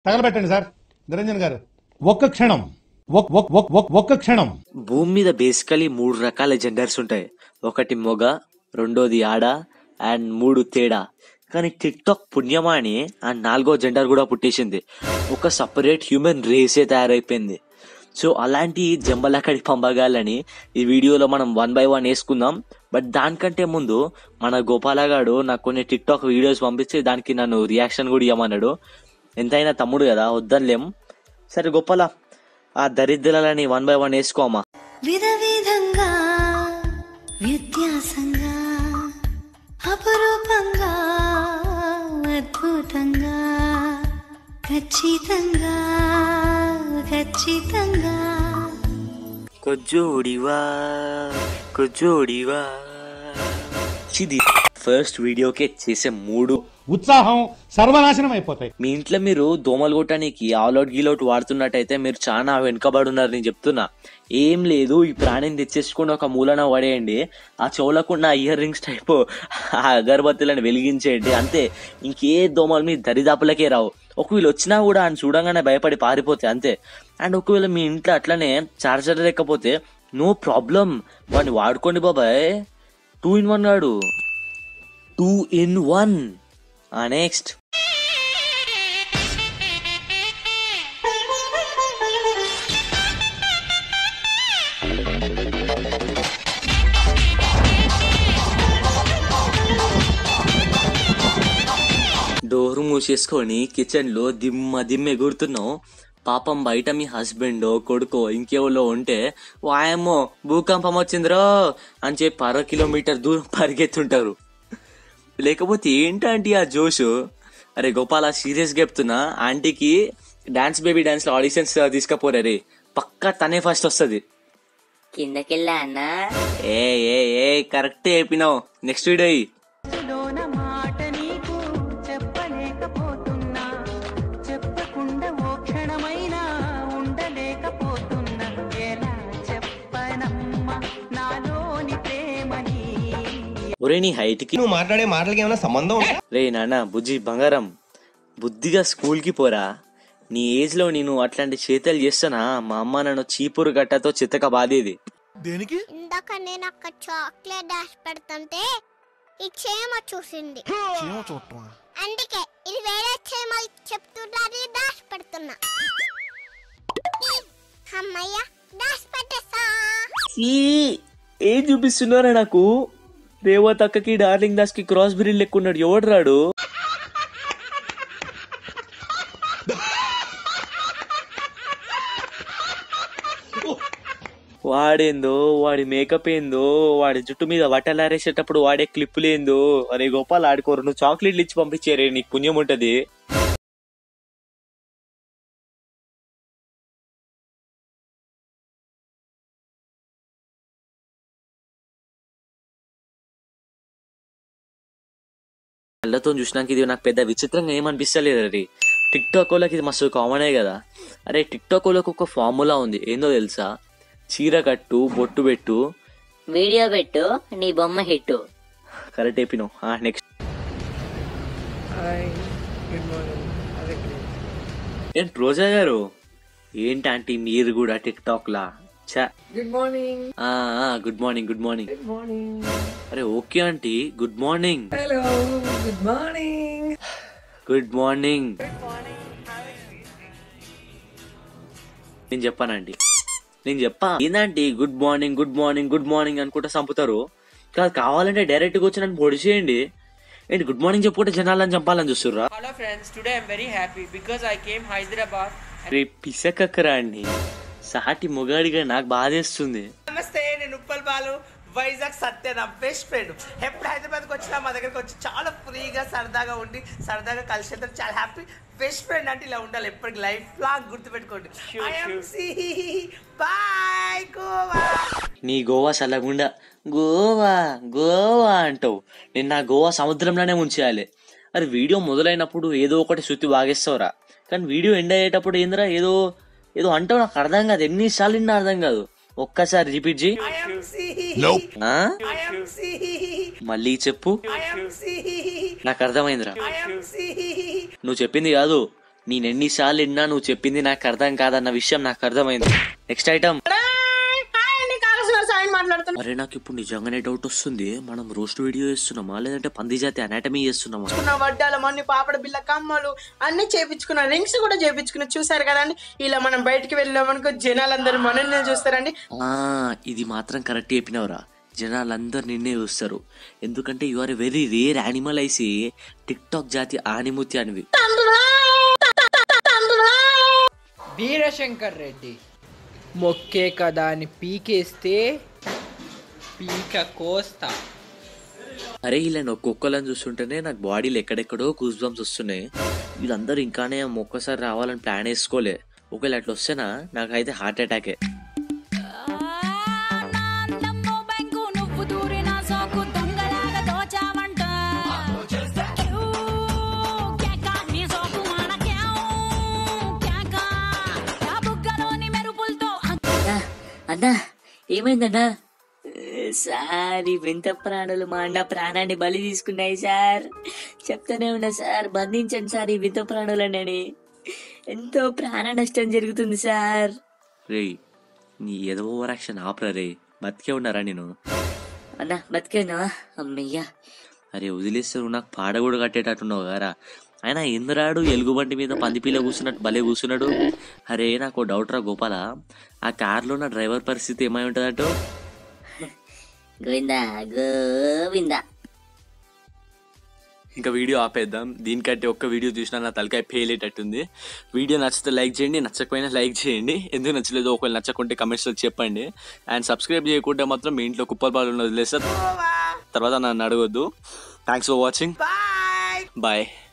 తగలబెట్టండి sir Niranjan గారు ఒక్క క్షణం ఒక్- ఒక్- ఒక్- ఒక్- ఒక్క క్షణం భూమి మీద బేసికలీ మూడు రకాల జెండర్స్ ఉంటాయి ఒకటి మొగ రెండోది ఆడ అండ్ మూడు తేడా కానీ టిక్ టాక్ పుణ్యమా అని ఆ నాలుగో జెండర్ కూడా పుట్టేసింది ఒక సపరేట్ హ్యూమన్ రేసే తయారైపోయింది సో అలాంటి జంబలకడి పంపగాలని ఈ వీడియోలో మనం వన్ బై వన్ వేసుకుందాం బట్ దానికంటే ముందు మన గోపాలగాడు నాకు కొన్ని టిక్ టాక్ వీడియోస్ పంపించి దానికి నన్ను రియాక్షన్ కూడా ఇవ్వమన్నాడు ఎంతైనా తమ్ముడు కదా వద్దనిలేం సరే గోపాల ఆ దరిద్రాలని వన్ బై వన్ వేసుకోమా విధ విధంగా వ్యత్యాసంగా అపురూపంగా అద్భుతంగా ఖచ్చితంగా ఖచ్చితంగా కొజ్జోడివా కొజ్జోడివా ఇది ఫస్ట్ వీడియోకే చేసే మూడు ఉత్సాహం సర్వనాశనం అయిపోతాయి మీ ఇంట్లో మీరు దోమలు కొట్టడానికి ఆల్ అవుట్ గీల్ అవుట్ వాడుతున్నట్టయితే మీరు చాలా వెనుకబడి ఉన్నారు నేను చెప్తున్నా ఏం లేదు ఈ ప్రాణిని తెచ్చేసుకుని ఒక మూలన పడేయండి ఆ చెవులకున్న ఇయర్ రింగ్స్ టైప్ ఆ అగరబత్తులను వెలిగించేయండి అంతే ఇంకే దోమలు మీ దరిదాపులకే రావు ఒకవేళ వచ్చినా కూడా ఆయన చూడంగానే భయపడి పారిపోతాయి అంతే అండ్ ఒకవేళ మీ ఇంట్లో అట్లనే చార్జర్ లేకపోతే నో ప్రాబ్లం వాడిని వాడుకోండి బాబాయ్ టూ ఇన్ వన్ గాడు two in one next door మూసేసుకొని కిచెన్ లో దిమ్మ దిమ్మ ఎగురుతున్నావు పాపం బయట మీ హస్బెండ్ కొడుకో ఇంకెవరో ఉంటే వాయమ్మో భూకంపం వచ్చిందిరో అని చెప్పి అర కిలోమీటర్ దూరం పరిగెత్తుంటారు లేకపోతే ఏంటంటే ఆ జోషు అరే గోపాల సీరియస్ చెప్తున్నా ఆంటీకి డాన్స్ బేబీ డాన్స్ లో ఆడిషన్స్ తీసుకపోరే రే పక్కా తనే ఫస్ట్ వస్తుంది కిందకెళ్ళా అన్నా ఏ ఏ ఏ కరెక్ట్ చెప్పినావు నెక్స్ట్ వీడియో ఇయ్యి. లోన మాట నీకు చెప్పలేకపోతున్నా చెప్పకుండా ఓ క్షణమైనా ఉండలేకపోతున్నా ఎలా చెప్పనమ్మా నాలోని ప్రేమని ఒరే నీ హైట్ కి నువ్వు మాట్లాడే మాటలకి ఏమైనా సంబంధం ఉందా రే నాన్న బుజ్జి బంగారం బుద్ధిగా స్కూల్ కి పోరా నీ ఏజ్ లో నేను అట్లాంటి చేతలు చేస్తానా మా అమ్మ నన్ను చీపురు గట్టతో చిత్తక బాధేది ఇందాక నేను అక్కడ చాక్లెట్ దాచి పెడుతుంటే ఈ చీమ చూసింది అందుకే ఇది వేరే చీమ చెప్తున్నది దాచి పెడుతున్నా అమ్మయ్య దాచి పెట్టేసా ఈ ఏం చూపిస్తున్నారా నాకు రేవత్ అక్కకి డార్లింగ్ దాస్ కి క్రాస్ బ్రీడ్ లెక్కున్నాడు ఎవడు రాడు వాడేందో వాడి మేకప్ ఏందో వాడి జుట్టు మీద వట్టలారేసేటప్పుడు వాడే క్లిప్పులేందో అరే గోపాల్ ఆడుకోరు నువ్వు చాక్లెట్లు ఇచ్చి పంపించారే నీకు పుణ్యం ఉంటది కళ్ళతో చూసినాక ఇది నాకు పెద్ద విచిత్రంగా ఏమనిపిస్తలేదు అది టిక్ టాక్ వాళ్ళకి ఇది మస్తు కామనే కదా అరే టిక్ టాక్ వాళ్ళకి ఒక ఫార్ములా ఉంది ఏందో తెలుసా చీర కట్టు బొట్టు పెట్టు వీడియో పెట్టు నీ బొమ్మ హిట్టు కరెక్ట్ అయిపోయినావు నెక్స్ట్ ఏంటి రోజా గారు ఏంటంటే మీరు కూడా టిక్ టాక్ లా చా good morning good morning good morning అరే okay aunty good morning hello good morning good morning నేను చెప్పానండి నేను చెప్పా ఏందంటే good morning good morning good morning అనుకుంటా చంపుతారు కాదు కావాలంటే డైరెక్ట్ గా వచ్చి నన్ను పొడిచేయండి ఏంటి గుడ్ మార్నింగ్ చెప్పుకుంటే జనాలను చంపాలని చూస్తుర్రా Hello friends, today I'm very happy because I came Hyderabad. రే పిసకక్కరా అండి సాటి మొగాడిగా నాకు బాధేస్తుంది నమస్తే నేను ఉప్పల్ బాలు వైజాగ్ సత్య నా బెస్ట్ ఫ్రెండ్ ఎప్పుడు హైదరాబాద్కి వచ్చినా మా దగ్గరకు వచ్చి చాలా ఫ్రీగా సరదాగా ఉండి సరదాగా కలిసి వెళ్తారు చాలా హ్యాపీ బెస్ట్ ఫ్రెండ్ అంటే ఇలా ఉండాలి ఎప్పటికి లైఫ్ లాంగ్ గుర్తుపెట్టుకోండి బాయ్ గోవా నీ గోవా చల్లగుండా గోవా గోవా అంటావు నేను నా గోవా సముద్రంలోనే ఉంచేయాలి అది వీడియో మొదలైనప్పుడు ఏదో ఒకటి శృతి వాగేస్తావురా కానీ వీడియో ఎండ్ అయ్యేటప్పుడు ఏందిరా ఏదో ఏదో అంటావు నాకు అర్థం కాదు ఎన్నిసార్లు నిన్న అర్థం కాదు ఒక్కసారి రిపీట్ చేయి ఆ? మళ్ళీ చెప్పు నాకు అర్థమైందిరా నువ్వు చెప్పింది కాదు నేను ఎన్నిసార్లు విన్నా నువ్వు చెప్పింది నాకు అర్థం కాదన్న విషయం నాకు అర్థమైంది నెక్స్ట్ ఐటమ్ అరే నాకు ఇప్పుడు నిజంగానే డౌట్ వస్తుంది మనం రోస్ట్ వీడియో చేస్తున్నామా లేదంటే పంది జాతి అనాటమీ చేస్తున్నామా చేపించుకున్న వడ్డాలు అన్ని పాపడ బిల్ల కమ్మలు అన్ని చేపించుకున్న రింగ్స్ కూడా చేపించుకున్న చూసారు కదండి ఇలా మనం బయటికి వెళ్ళామనుకో జనాలందరూ మనల్ని చూస్తారండి ఆ ఇది మాత్రం కరెక్ట్ చెప్పినవరా జనాలందరూ నిన్నే చూస్తారు ఎందుకంటే you are very rare animal I see TikTok జాతి ఆనిముత్య అనివి వీరశంకర్ రెడ్డి మొక్కే కదా అని పీకేస్తే పీక కోస్తా అరే ఇలా ఒక్కొక్కలను చూస్తుంటేనే నాకు బాడీలో ఎక్కడెక్కడో గూస్ బంప్స్ వస్తున్నాయి వీళ్ళందరూ ఇంకానే ఒక్కసారి రావాలని ప్లాన్ వేసుకోలే ఒకవేళ అట్లా వస్తేనా నాకైతే హార్ట్ అటాకే అన్నా అన్నా ఏమైందన్నా సార్ ఈ వింత ప్రాణులు మా అన్న ప్రాణాన్ని బలి తీసుకున్నాయి సార్ చెప్తానే ఉన్నా సార్ బంధించండి సార్ ఈ వింత ప్రాణులనని ఎంతో ప్రాణ నష్టం జరుగుతుంది సార్ రేయ్ నీ ఏదో ఓవర్ యాక్షన్ ఆపరా రే బతికే ఉన్నారా నేను అన్నా బతికేనా అమ్మయ్యా అరే వదిలేస్తే నువ్వు నాకు పాడ కూడా కట్టేటట్టున్నావు గారా ఆయన ఇంద్రాడు ఎలుగుబంటి మీద పందిపిల్ల కూర్చున్నట్టు భలే కూర్చున్నాడు అరే నాకు డౌట్ రా గోపాల ఆ కార్లో నా డ్రైవర్ పరిస్థితి ఏమై ఉంటుందట గోవిందా గోవిందా ఇంకా వీడియో ఆపేద్దాం దీనికంటే ఒక్క వీడియో చూసినా నా తలకాయ పేలేటట్టుంది వీడియో నచ్చితే లైక్ చేయండి నచ్చకపోయినా లైక్ చేయండి ఎందుకు నచ్చలేదో ఒకవేళ నచ్చకుంటే కమెంట్స్లో చెప్పండి అండ్ సబ్స్క్రైబ్ చేయకుంటే మాత్రం మీ ఇంట్లో కుప్పల పాలు వదిలేస్తారు తర్వాత నన్ను అడగొద్దు థ్యాంక్స్ ఫర్ వాచింగ్ బాయ్